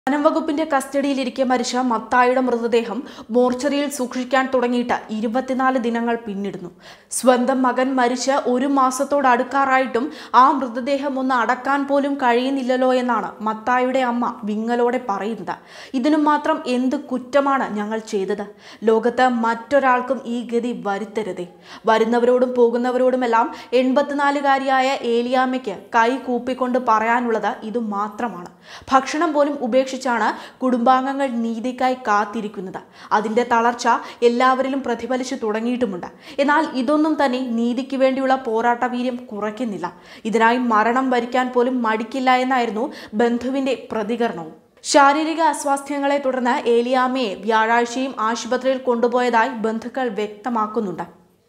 വനം വകുപ്പിന്റെ കസ്റ്റഡിയിലിരിക്കെ മരിച്ച മത്തായിയുടെ മൃതദേഹം മോർച്ചറിയിൽ സൂക്ഷിക്കാൻ തുടങ്ങിയിട്ട് ഇരുപത്തിനാല് ദിനങ്ങൾ പിന്നിടുന്നു സ്വന്തം മകൻ മരിച്ച് ഒരു മാസത്തോടടുക്കാറായിട്ടും ആ മൃതദേഹം ഒന്ന് അടക്കാൻ പോലും കഴിയുന്നില്ലല്ലോ എന്നാണ് മത്തായിയുടെ അമ്മ വിങ്ങലോടെ പറയുന്നത് ഇതിനു മാത്രം എന്ത് കുറ്റമാണ് ഞങ്ങൾ ചെയ്തത് ലോകത്ത് മറ്റൊരാൾക്കും ഈ ഗതി വരുത്തരുതേ വരുന്നവരോടും പോകുന്നവരോടുമെല്ലാം എൺപത്തിനാലുകാരിയായ ഏലിയാമ്മയ്ക്ക് കൈ കൂപ്പിക്കൊണ്ട് പറയാനുള്ളത് ഇത് മാത്രമാണ് ഭക്ഷണം പോലും ഉപേക്ഷിച്ചാണ് കുടുംബാംഗങ്ങൾ നീതിക്കായി കാത്തിരിക്കുന്നത് അതിന്റെ തളർച്ച എല്ലാവരിലും പ്രതിഫലിച്ചു തുടങ്ങിയിട്ടുമുണ്ട് എന്നാൽ ഇതൊന്നും തന്നെ നീതിക്ക് വേണ്ടിയുള്ള പോരാട്ട വീര്യം കുറയ്ക്കുന്നില്ല ഇതിനായി മരണം വരിക്കാൻ പോലും മടിക്കില്ല എന്നായിരുന്നു ബന്ധുവിന്റെ പ്രതികരണവും ശാരീരിക അസ്വാസ്ഥ്യങ്ങളെ തുടർന്ന് ഏലിയാമ്മയെ വ്യാഴാഴ്ചയും ആശുപത്രിയിൽ കൊണ്ടുപോയതായി ബന്ധുക്കൾ വ്യക്തമാക്കുന്നുണ്ട്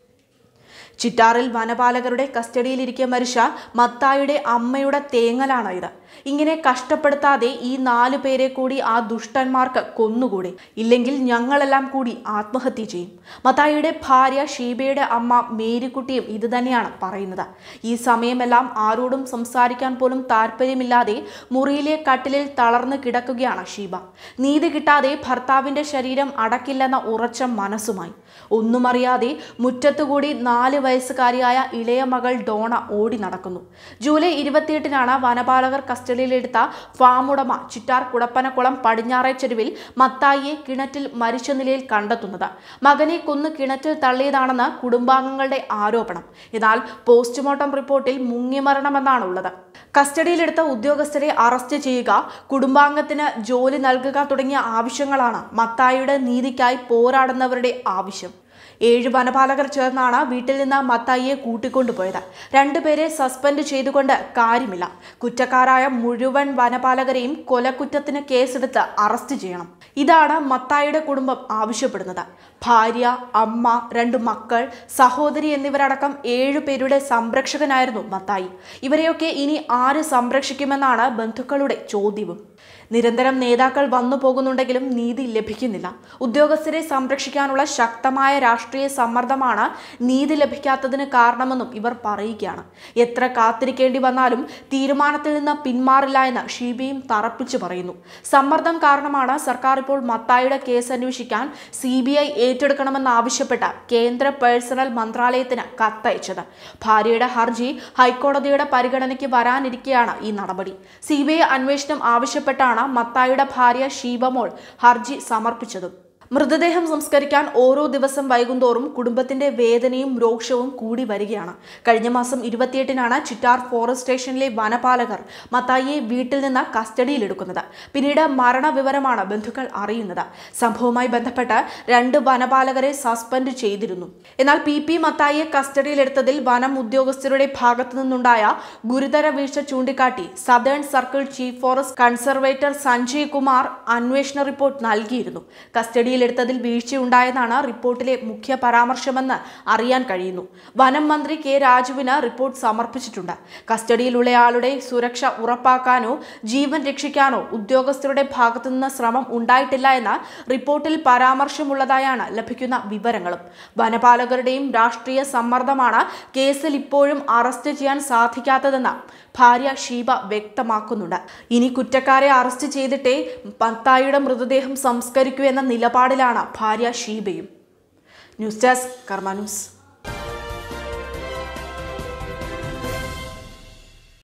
ചിറ്റാറിൽ വനപാലകരുടെ കസ്റ്റഡിയിലിരിക്കെ മരിച്ച മത്തായുടെ അമ്മയുടെ തേങ്ങലാണ് ഇത് ഇങ്ങനെ കഷ്ടപ്പെടുത്താതെ ഈ നാലു പേരെ കൂടി ആ ദുഷ്ടന്മാർക്ക് കൊന്നുകൂടെ ഇല്ലെങ്കിൽ ഞങ്ങളെല്ലാം കൂടി ആത്മഹത്യ ചെയ്യും മത്തായിയുടെ ഭാര്യ ഷീബയുടെ അമ്മ മേരിക്കുട്ടിയും ഇത് തന്നെയാണ് പറയുന്നത് ഈ സമയമെല്ലാം ആരോടും സംസാരിക്കാൻ പോലും താല്പര്യമില്ലാതെ മുറിയിലെ കട്ടിലിൽ തളർന്നു കിടക്കുകയാണ് ഷീബ നീതി കിട്ടാതെ ഭർത്താവിന്റെ ശരീരം അടക്കില്ലെന്ന ഉറച്ച മനസ്സുമായി ഒന്നും അറിയാതെ മുറ്റത്തുകൂടി നാല് വയസ്സുകാരിയായ ഇളയ മകൾ ഡോണ ഓടി നടക്കുന്നു ജൂലൈ ഇരുപത്തിയെട്ടിനാണ് വനപാലകർ കസ്റ്റഡിയിലെടുത്ത ഫാം ഉടമ ചിറ്റാർ കുടപ്പനക്കുളം പടിഞ്ഞാറേ ചെരുവിൽ മത്തായിയെ കിണറ്റിൽ മരിച്ച നിലയിൽ കണ്ടെത്തുന്നത് മകനെ കൊന്ന് കിണറ്റിൽ തള്ളിയതാണെന്ന് കുടുംബാംഗങ്ങളുടെ ആരോപണം എന്നാൽ പോസ്റ്റ്മോർട്ടം റിപ്പോർട്ടിൽ മുങ്ങിമരണമെന്നാണ് ഉള്ളത് കസ്റ്റഡിയിലെടുത്ത ഉദ്യോഗസ്ഥരെ അറസ്റ്റ് ചെയ്യുക കുടുംബാംഗത്തിന് ജോലി നൽകുക തുടങ്ങിയ ആവശ്യങ്ങളാണ് മത്തായിയുടെ നീതിക്കായി പോരാടുന്നവരുടെ ആവശ്യം ഏഴ് വനപാലകർ ചേർന്നാണ് വീട്ടിൽ നിന്ന് മത്തായിയെ കൂട്ടിക്കൊണ്ടുപോയത് രണ്ടുപേരെ സസ്പെൻഡ് ചെയ്തുകൊണ്ട് കാര്യമില്ല കുറ്റക്കാരായ മുഴുവൻ വനപാലകരെയും കൊലക്കുറ്റത്തിന് കേസെടുത്ത് അറസ്റ്റ് ചെയ്യണം ഇതാണ് മത്തായിയുടെ കുടുംബം ആവശ്യപ്പെടുന്നത് ഭാര്യ അമ്മ രണ്ട് മക്കൾ സഹോദരി എന്നിവരടക്കം ഏഴു പേരുടെ സംരക്ഷകനായിരുന്നു മത്തായി ഇവരെയൊക്കെ ഇനി ആര് സംരക്ഷിക്കുമെന്നാണ് ബന്ധുക്കളുടെ ചോദ്യവും നിരന്തരം നേതാക്കൾ വന്നു പോകുന്നുണ്ടെങ്കിലും നീതി ലഭിക്കുന്നില്ല ഉദ്യോഗസ്ഥരെ സംരക്ഷിക്കാനുള്ള ശക്തമായ രാഷ്ട്രീയ സമ്മർദ്ദമാണ് നീതി ലഭിക്കാത്തതിന് കാരണമെന്നും ഇവർ പറയുകയാണ് എത്ര കാത്തിരിക്കേണ്ടി വന്നാലും തീരുമാനത്തിൽ നിന്ന് പിന്മാറില്ല എന്ന് ഷീബയും തറപ്പിച്ചു പറയുന്നു സമ്മർദ്ദം കാരണമാണ് സർക്കാർ ഇപ്പോൾ മത്തായിയുടെ കേസ് അന്വേഷിക്കാൻ സി ബി ഐ ഏറ്റെടുക്കണമെന്നാവശ്യപ്പെട്ട കേന്ദ്ര പേഴ്സണൽ മന്ത്രാലയത്തിന് കത്തയച്ചത് ഭാര്യയുടെ ഹർജി ഹൈക്കോടതിയുടെ പരിഗണനയ്ക്ക് വരാനിരിക്കെയാണ് ഈ നടപടി സി ബി ഐ അന്വേഷണം ആവശ്യപ്പെട്ടാണ് മത്തായിയുടെ ഭാര്യ ഷീബമോൾ ഹർജി സമർപ്പിച്ചതും മൃതദേഹം സംസ്കരിക്കാൻ ഓരോ ദിവസം വൈകുന്തോറും കുടുംബത്തിന്റെ വേദനയും രോക്ഷവും കൂടി വരികയാണ് കഴിഞ്ഞ മാസം ഇരുപത്തിയെട്ടിനാണ് ചിറ്റാർ ഫോറസ്റ്റ് സ്റ്റേഷനിലെ വനപാലകർ മത്തായിയെ വീട്ടിൽ നിന്ന് കസ്റ്റഡിയിലെടുക്കുന്നത് പിന്നീട് മരണവിവരമാണ് ബന്ധുക്കൾ അറിയുന്നത് സംഭവവുമായി ബന്ധപ്പെട്ട് രണ്ട് വനപാലകരെ സസ്പെൻഡ് ചെയ്തിരുന്നു എന്നാൽ പി പി മത്തായിയെ കസ്റ്റഡിയിലെടുത്തതിൽ വനം ഉദ്യോഗസ്ഥരുടെ ഭാഗത്തു നിന്നുണ്ടായ ഗുരുതര വീഴ്ച ചൂണ്ടിക്കാട്ടി southern circle chief forest conservator Sanjay Kumar അന്വേഷണ റിപ്പോർട്ട് നൽകിയിരുന്നു കസ്റ്റഡിയിൽ എടുത്തതിൽ വീഴ്ചയുണ്ടായെന്നാണ് റിപ്പോർട്ടിലെ മുഖ്യ പരാമർശമെന്ന് അറിയാൻ കഴിയുന്നു വനം മന്ത്രി കെ രാജുവിന് റിപ്പോർട്ട് സമർപ്പിച്ചിട്ടുണ്ട് കസ്റ്റഡിയിലുള്ളയാളുടെ സുരക്ഷ ഉറപ്പാക്കാനോ ജീവൻ രക്ഷിക്കാനോ ഉദ്യോഗസ്ഥരുടെ ഭാഗത്തുനിന്ന് ശ്രമം ഉണ്ടായിട്ടില്ല എന്ന റിപ്പോർട്ടിൽ പരാമർശമുള്ളതായാണ് ലഭിക്കുന്ന വിവരങ്ങളും വനപാലകരുടെയും രാഷ്ട്രീയ സമ്മർദ്ദമാണ് കേസിൽ ഇപ്പോഴും അറസ്റ്റ് ചെയ്യാൻ സാധിക്കാത്തതെന്ന് ഭാര്യ ഷീബ വ്യക്തമാക്കുന്നുണ്ട് ഇനി കുറ്റക്കാരെ അറസ്റ്റ് ചെയ്തിട്ടേ മത്തായിയുടെ മൃതദേഹം സംസ്കരിക്കൂ എന്ന നിലപാടിലാണ് ഭാര്യ ഷീബയും ന്യൂസ് ഡെസ്ക് കർമ്മ ന്യൂസ്